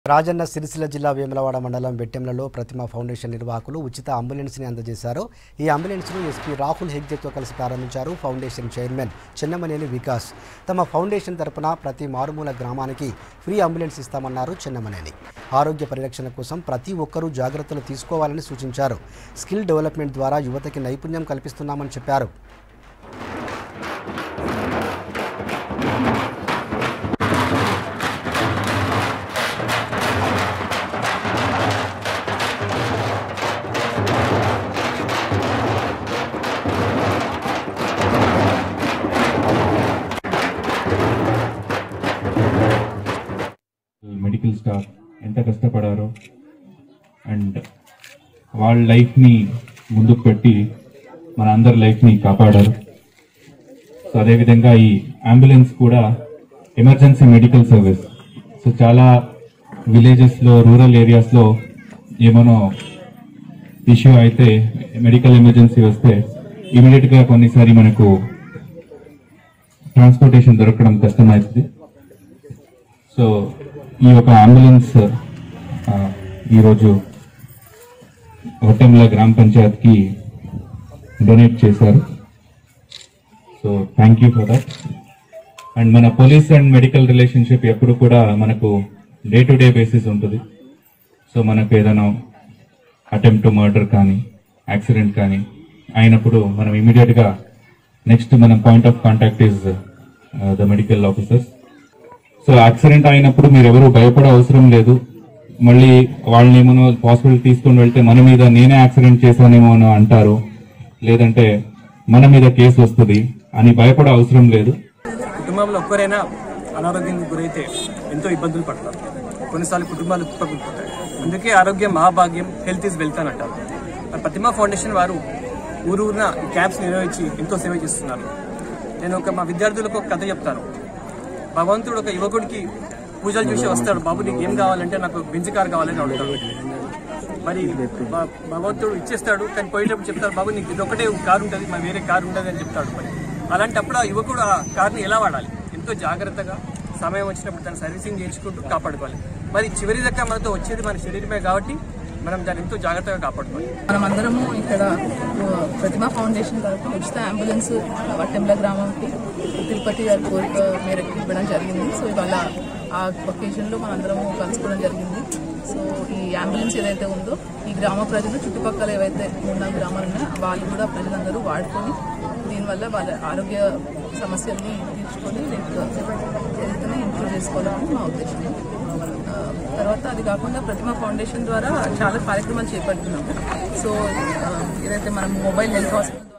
రాజన్న సిరిసిల్ల జిల్లా వేములవాడ మండలం వెట్టెంలలో ప్రతిమ ఫౌండేషన్ నిర్వాహకులు ఉచిత అంబులెన్స్ని అందజేశారు ఈ అంబులెన్స్ను ఎస్పీ రాహుల్ హెగ్దేతో కలిసి ప్రారంభించారు ఫౌండేషన్ చైర్మన్ చెన్నమనేని వికాస్ తమ ఫౌండేషన్ తరపున ప్రతి మారుమూల గ్రామానికి ఫ్రీ అంబులెన్స్ ఇస్తామన్నారు చెన్నమనేని ఆరోగ్య పరిరక్షణ కోసం ప్రతి ఒక్కరూ జాగ్రత్తలు తీసుకోవాలని సూచించారు స్కిల్ డెవలప్మెంట్ ద్వారా యువతకి నైపుణ్యం కల్పిస్తున్నామని చెప్పారు మెడికల్ స్టాఫ్ ఎంత కష్టపడారో అండ్ వాళ్ళ లైఫ్ని ముందుకు పెట్టి మన అందరి లైఫ్ని కాపాడారు సో అదేవిధంగా ఈ అంబులెన్స్ కూడా ఎమర్జెన్సీ మెడికల్ సర్వీస్ సో చాలా విలేజెస్లో రూరల్ ఏరియాస్లో ఏమైనా ఇష్యూ అయితే మెడికల్ ఎమర్జెన్సీ వస్తే ఇమీడియట్గా కొన్నిసారి మనకు ట్రాన్స్పోర్టేషన్ దొరకడం కష్టమవుతుంది సో ఈ యొక్క అంబులెన్స్ ఆ, ఈరోజు ఒట్టెంల గ్రామ పంచాయత్కి డొనేట్ చేశారు so thank you for that and మన పోలీస్ అండ్ మెడికల్ రిలేషన్షిప్ ఎప్పుడు కూడా మనకు డే టు డే బేసిస్ ఉంటుంది సో మనకు ఏదైనా అటెంప్ట్ మర్డర్ కానీ యాక్సిడెంట్ కానీ అయినప్పుడు మనం ఇమీడియట్గా నెక్స్ట్ మనం point of contact is the medical officers so accident అయినప్పుడు మీరు ఎవరు భయపడే అవసరం లేదు మళ్ళీ వాళ్ళని ఏమో హాస్పిటల్ తీసుకొని వెళ్తే మన మీద నేనే యాక్సిడెంట్ చేశానేమో అని అంటారు లేదంటే మన మీద కేసు వస్తుంది అని భయపడే అవసరం లేదు కుటుంబంలో ఒక్కరైనా అనారోగ్యానికి గురైతే ఎంతో ఇబ్బందులు పడతారు కొన్నిసార్లు కుటుంబాలు కుప్పకూలిపోతాయి అందుకే ఆరోగ్యం మహాభాగ్యం హెల్త్ ఈజ్ వెల్త్ అని అంటారు మరి ప్రతిమా ఫౌండేషన్ వారు ఊరు ఊరిన ఈ క్యాంప్స్ నిర్వహించి ఎంతో సేవ చేస్తున్నారు నేను ఒక మా విద్యార్థులకు ఒక కథ చెప్తాను భగవంతుడు ఒక యువకుడికి పూజలు చూసి వస్తాడు బాబు నీకు ఏం కావాలంటే నాకు బెంచ్ కార్ కావాలని అడుగుతాడు మరి భ- భగవంతుడు ఇచ్చేస్తాడు కానీ పోయేటప్పుడు చెప్తాడు బాబు నీకు ఇది ఒకటే కారు ఉంటుంది మరి వేరే కారు ఉండదు అని చెప్తాడు మరి అలాంటప్పుడు ఆ యువకుడు ఆ కార్ని ఎలా వాడాలి ఎంతో జాగ్రత్తగా సమయం వచ్చినప్పుడు దాన్ని సర్వీసింగ్ చేయించుకుంటూ కాపాడుకోవాలి మరి చివరి దాకా మనతో వచ్చేది మన శరీరమే కాబట్టి మనం దాన్ని ఎంతో జాగ్రత్తగా కాపాడుకోవాలి మనమందరము ఇక్కడ ఆ, ప్రతిమా ఫౌండేషన్ తరఫున ఉచిత అంబులెన్స్ వట్టెంల గ్రామంకి తిరుపతి గారి కోరిక మేరకు ఇవ్వడం జరిగింది సో ఇవాళ ఆ ఒకేషన్లో మనందరము కలుసుకోవడం జరిగింది సో ఈ అంబులెన్స్ ఏదైతే ఉందో ఈ గ్రామ ప్రజలు చుట్టుపక్కల ఏవైతే మూడు నాలుగు గ్రామాలు ఉన్నాయో వాళ్ళు కూడా ప్రజలందరూ వాడుకొని దీనివల్ల వాళ్ళ ఆరోగ్య సమస్యల్ని తీర్చుకొని ఏదైతే ఇంప్రూవ్ చేసుకోవాలని మా ఉద్దేశం ఆ, తర్వాత అది కాకుండా ప్రతిమ ఫౌండేషన్ ద్వారా చాలా కార్యక్రమాలు చేపడుతున్నాం సో ఆ, ఏదైతే మనం మొబైల్ హెల్త్ హాస్పిటల్